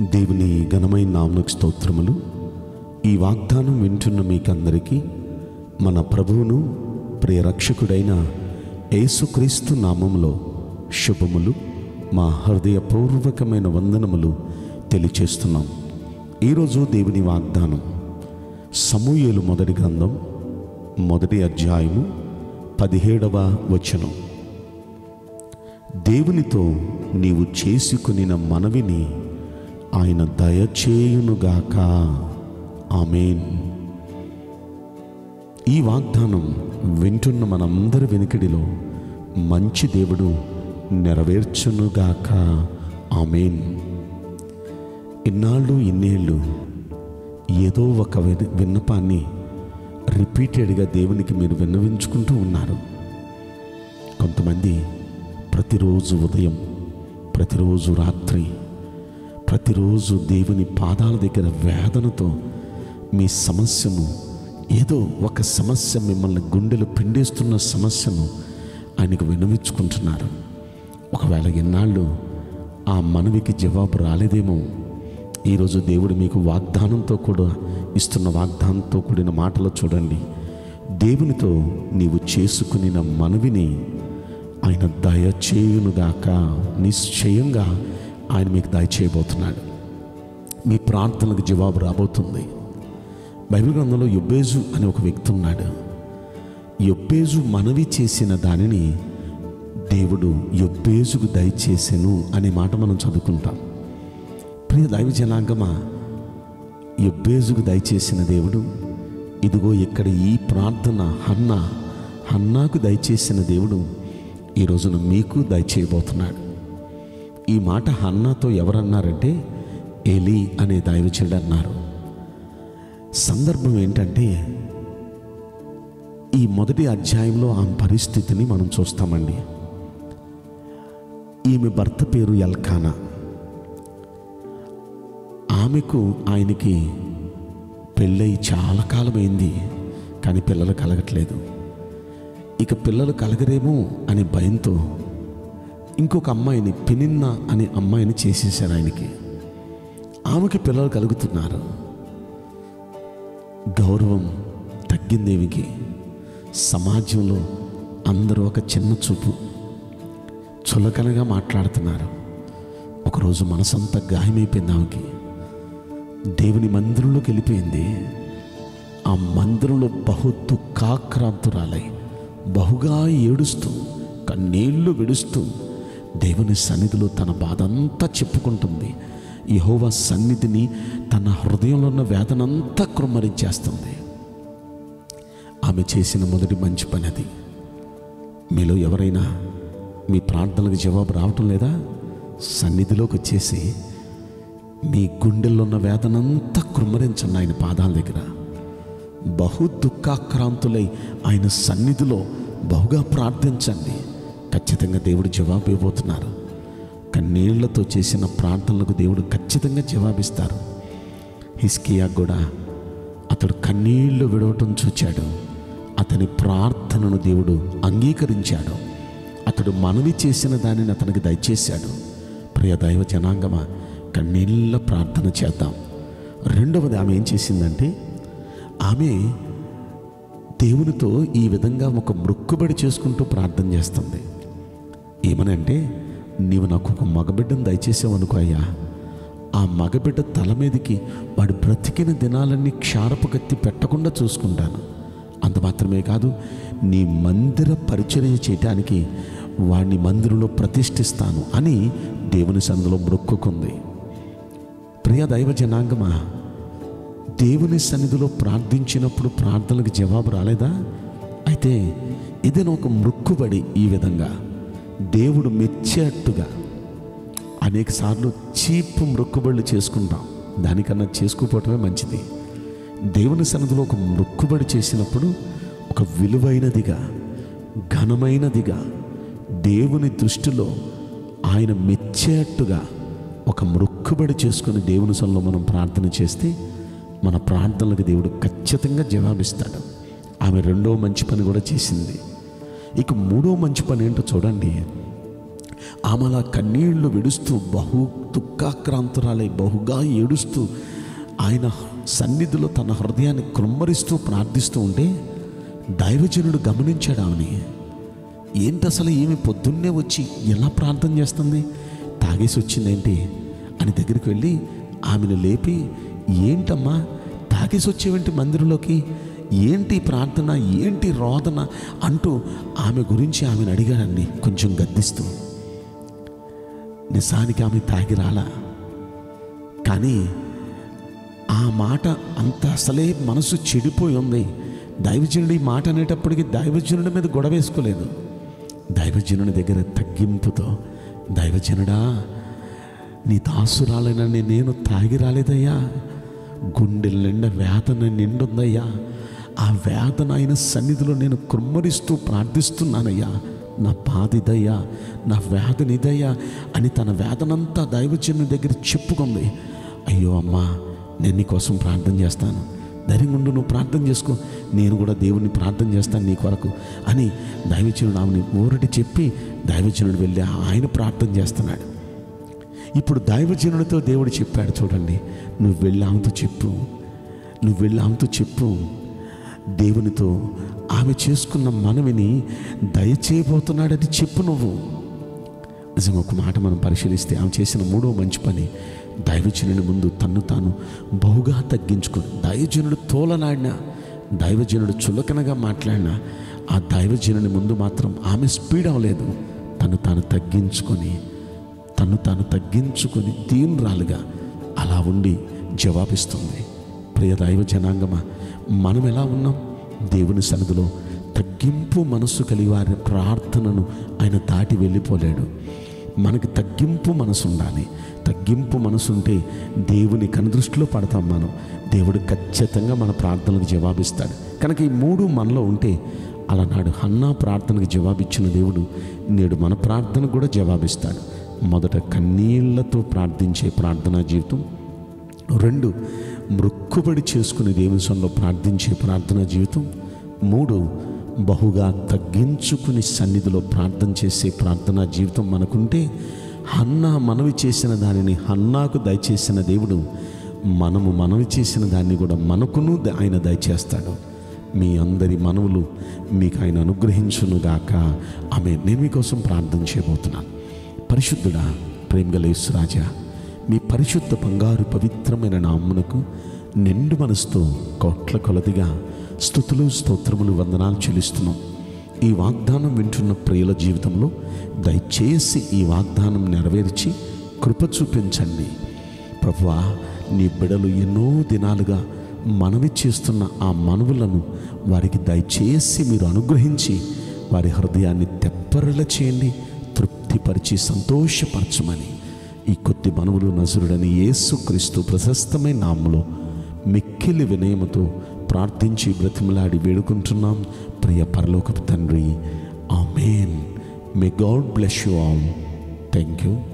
దేవుని ఘనమైన నామకు స్తోత్రములు ఈ వాగ్దానం వింటున్న మీకందరికీ మన ప్రభువును ప్రియరక్షకుడైన యేసుక్రీస్తు నామములో శుభములు మా హృదయపూర్వకమైన వందనములు తెలియచేస్తున్నాం ఈరోజు దేవుని వాగ్దానం సమూయేలు మొదటి గ్రంథం మొదటి అధ్యాయము పదిహేడవ వచనం దేవునితో నీవు చేసుకునిన మనవిని ఆయన దయచేయునుగాక ఆమెన్ ఈ వాగ్దానం వింటున్న మనందరి వెనుకడిలో మంచి దేవుడు నెరవేర్చునుగాక ఆమెన్ ఇన్నాళ్ళు ఇన్నేళ్ళు ఏదో ఒక విన- విన్నపాన్ని రిపీటెడ్గా దేవునికి మీరు విన్నవించుకుంటూ ఉన్నారు కొంతమంది ప్రతిరోజు ఉదయం ప్రతిరోజు రాత్రి ప్రతిరోజు దేవుని పాదాల దగ్గర వేదనతో మీ సమస్యను ఏదో ఒక సమస్య మిమ్మల్ని గుండెలు పిండేస్తున్న సమస్యను ఆయనకు వినవించుకుంటున్నారు ఒకవేళ ఎన్నాళ్ళు ఆ మనవికి జవాబు రాలేదేమో ఈరోజు దేవుడు మీకు వాగ్దానంతో కూడా ఇస్తున్న వాగ్దానంతో కూడిన మాటలు చూడండి దేవునితో నీవు చేసుకునిన మనవిని ఆయన దయచేయునుగాక నిశ్చయంగా ఆయన మీకు దయచేయబోతున్నాడు మీ ప్రార్థనలకు జవాబు రాబోతుంది బైబిల్ గ్రంథంలో యొబ్బేజు అనే ఒక వ్యక్తి ఉన్నాడు యొబ్బేజు మనవి చేసిన దానిని దేవుడు యొబ్బేజుకు దయచేసెను అనే మాట మనం చదువుకుంటాం ప్రియ దైవ జనాంగమా యొబ్బేజుకు దయచేసిన దేవుడు ఇదిగో ఇక్కడ ఈ ప్రార్థన హన్నా హన్నాకు దయచేసిన దేవుడు ఈ రోజున మీకు దయచేయబోతున్నాడు ఈ మాట హన్నాతో ఎవరన్నారంటే ఏలి అనే దైవచుడు అన్నారు సందర్భం ఏంటంటే ఈ మొదటి అధ్యాయంలో ఆ పరిస్థితిని మనం చూస్తామండి ఈమె భర్త పేరు ఎల్కానా ఆమెకు ఆయనకి పెళ్ళై చాలా కాలమైంది కానీ పిల్లలు కలగట్లేదు ఇక పిల్లలు కలగరేమో అనే భయంతో ఇంకొక అమ్మాయిని పినిన్న అనే అమ్మాయిని చేసేసారు ఆయనకి ఆమెకి పిల్లలు కలుగుతున్నారు గౌరవం తగ్గిందేవికి సమాజంలో అందరూ ఒక చిన్న చూపు చులకనగా మాట్లాడుతున్నారు ఒకరోజు మనసంతా గాయమైపోయింది ఆమెకి దేవుని మందిరంలోకి వెళ్ళిపోయింది ఆ మందిరంలో బహు దుఃఖాక్రాంతురాలై బహుగా ఏడుస్తూ కన్నీళ్లు విడుస్తూ దేవుని సన్నిధిలో తన బాధ అంతా చెప్పుకుంటుంది యహోవా సన్నిధిని తన హృదయంలో ఉన్న వేదనంతా కృమ్మరించేస్తుంది ఆమె చేసిన మొదటి మంచి పని అది మీలో ఎవరైనా మీ ప్రార్థనలకు జవాబు రావటం లేదా సన్నిధిలోకి వచ్చేసి మీ గుండెల్లో ఉన్న వేదనంతా కృమ్మరించండి ఆయన పాదాల దగ్గర బహు దుఃఖాక్రాంతులై ఆయన సన్నిధిలో బహుగా ప్రార్థించండి ఖచ్చితంగా దేవుడు జవాబు ఇవ్వబోతున్నారు కన్నీళ్లతో చేసిన ప్రార్థనలకు దేవుడు ఖచ్చితంగా జవాబిస్తారు హిస్కియా కూడా అతడు కన్నీళ్లు విడవటం చూచాడు అతని ప్రార్థనను దేవుడు అంగీకరించాడు అతడు మనవి చేసిన దానిని అతనికి దయచేశాడు ప్రియ దైవ జనాంగమా కన్నీళ్ళ ప్రార్థన చేద్దాం రెండవది ఆమె ఏం చేసిందంటే ఆమె దేవునితో ఈ విధంగా ఒక మృక్కుబడి చేసుకుంటూ ప్రార్థన చేస్తుంది ఏమనంటే నీవు నాకు ఒక మగబిడ్డను దయచేసావు అనుకో అయ్యా ఆ మగబిడ్డ తల మీదకి వాడు బ్రతికిన దినాలన్నీ క్షారపు కత్తి పెట్టకుండా చూసుకుంటాను అంత మాత్రమే కాదు నీ మందిర పరిచర్య చేయటానికి వాడిని మందిరంలో ప్రతిష్ఠిస్తాను అని దేవుని సందులో మొక్కుకుంది ప్రియ దైవ జనాంగమా దేవుని సన్నిధిలో ప్రార్థించినప్పుడు ప్రార్థనలకు జవాబు రాలేదా అయితే ఇదేనా ఒక మృక్కుబడి ఈ విధంగా దేవుడు మెచ్చేట్టుగా అనేక సార్లు చీప్ మృక్కుబడులు చేసుకుంటాం దానికన్నా చేసుకోపోవటమే మంచిది దేవుని సన్నిధిలో ఒక మృక్కుబడి చేసినప్పుడు ఒక విలువైనదిగా ఘనమైనదిగా దేవుని దృష్టిలో ఆయన మెచ్చేట్టుగా ఒక మృక్కుబడి చేసుకుని దేవుని సన్నిలో మనం ప్రార్థన చేస్తే మన ప్రార్థనలకు దేవుడు ఖచ్చితంగా జవాబిస్తాడు ఆమె రెండో మంచి పని కూడా చేసింది ఇక మూడో మంచి పని ఏంటో చూడండి ఆమె అలా కన్నీళ్లు విడుస్తూ బహు దుఃఖాక్రాంతురాలై బహుగా ఏడుస్తూ ఆయన సన్నిధిలో తన హృదయాన్ని కృమ్మరిస్తూ ప్రార్థిస్తూ ఉంటే దైవజనుడు గమనించాడు ఆమెని ఏంటి అసలు ఏమి పొద్దున్నే వచ్చి ఎలా ప్రార్థన చేస్తుంది తాగేసి వచ్చిందేంటి అని దగ్గరికి వెళ్ళి ఆమెను లేపి ఏంటమ్మా తాగేసి వచ్చేవేంటి మందిరంలోకి ఏంటి ప్రార్థన ఏంటి రోదన అంటూ ఆమె గురించి ఆమెను అడిగాడండి కొంచెం గద్దిస్తూ నిజానికి ఆమె తాగి రాలా కానీ ఆ మాట అంత అసలే మనసు చెడిపోయి ఉంది దైవజనుడు ఈ మాట అనేటప్పటికి దైవజనుడి మీద గొడవ వేసుకోలేదు దైవజనుడి దగ్గర తగ్గింపుతో దైవజనుడా నీ దాసురాలనని నేను తాగి రాలేదయ్యా గుండెల నిండా వేదన నిండుందయ్యా ఆ వేదన ఆయన సన్నిధిలో నేను కుమ్మరిస్తూ ప్రార్థిస్తున్నానయ్యా నా బాధిదయ్యా నా వేదన ఇదయ్యా అని తన వేదనంతా దైవజనుని దగ్గర చెప్పుకుంది అయ్యో అమ్మా నేను నీ కోసం ప్రార్థన చేస్తాను ధైర్యంగా ఉండు నువ్వు ప్రార్థన చేసుకో నేను కూడా దేవుణ్ణి ప్రార్థన చేస్తాను నీ కొరకు అని దైవజనుడు ఆమెని ఊరటి చెప్పి దైవజనుడు వెళ్ళి ఆయన ప్రార్థన చేస్తున్నాడు ఇప్పుడు దైవజనుడితో దేవుడు చెప్పాడు చూడండి నువ్వు వెళ్ళి ఆమెతో చెప్పు నువ్వు వెళ్ళి ఆమెతో చెప్పు దేవునితో ఆమె చేసుకున్న మనవిని దయచేయబోతున్నాడని చెప్పు నువ్వు నిజంగా ఒక మాట మనం పరిశీలిస్తే ఆమె చేసిన మూడో మంచి పని దైవజనుని ముందు తన్ను తాను బహుగా తగ్గించుకుని దైవజనుడు తోలనాడినా దైవజనుడు చులకనగా మాట్లాడినా ఆ దైవజనుని ముందు మాత్రం ఆమె స్పీడ్ అవ్వలేదు తను తాను తగ్గించుకొని తను తాను తగ్గించుకొని దీనురాలుగా అలా ఉండి జవాబిస్తుంది ప్రియ దైవ జనాంగమా మనం ఎలా ఉన్నాం దేవుని సన్నిధిలో తగ్గింపు మనస్సు కలిగి వారి ప్రార్థనను ఆయన దాటి వెళ్ళిపోలేడు మనకి తగ్గింపు మనసు ఉండాలి తగ్గింపు మనసు ఉంటే దేవుని కనుదృష్టిలో పడతాం మనం దేవుడు ఖచ్చితంగా మన ప్రార్థనలకు జవాబిస్తాడు కనుక ఈ మూడు మనలో ఉంటే అలనాడు హన్నా ప్రార్థనకు జవాబిచ్చిన దేవుడు నేడు మన ప్రార్థనకు కూడా జవాబిస్తాడు మొదట కన్నీళ్లతో ప్రార్థించే ప్రార్థనా జీవితం రెండు మృక్కుబడి చేసుకునే దేవుని సొంలో ప్రార్థించే ప్రార్థనా జీవితం మూడు బహుగా తగ్గించుకుని సన్నిధిలో ప్రార్థన చేసే ప్రార్థనా జీవితం మనకుంటే హన్నా మనవి చేసిన దానిని హన్నాకు దయచేసిన దేవుడు మనము మనవి చేసిన దాన్ని కూడా మనకును ద- ఆయన దయచేస్తాడు మీ అందరి మనవులు మీకు ఆయన అనుగ్రహించునుగాక ఆమె నేను మీకోసం ప్రార్థన చేయబోతున్నాను పరిశుద్ధుడా ప్రేమగలేశ్వరాజా మీ పరిశుద్ధ బంగారు పవిత్రమైన నామ్మునకు నిండు మనసుతో కోట్ల కొలదిగా స్థుతులు స్తోత్రములు వందనాలు చెల్లిస్తున్నాం ఈ వాగ్దానం వింటున్న ప్రియుల జీవితంలో దయచేసి ఈ వాగ్దానం నెరవేర్చి కృప చూపించండి ప్రభువా నీ బిడలు ఎన్నో దినాలుగా మనవి చేస్తున్న ఆ మనవులను వారికి దయచేసి మీరు అనుగ్రహించి వారి హృదయాన్ని తెప్పరల చేయండి తృప్తిపరిచి సంతోషపరచమని ఈ కొద్ది మనవులు నజరుడని యేసుక్రీస్తు ప్రశస్తమైన నామములో మిక్కిలి వినయముతో ప్రార్థించి బ్రతిమలాడి వేడుకుంటున్నాం ప్రియ పరలోకపు తండ్రి amen may God bless you all thank you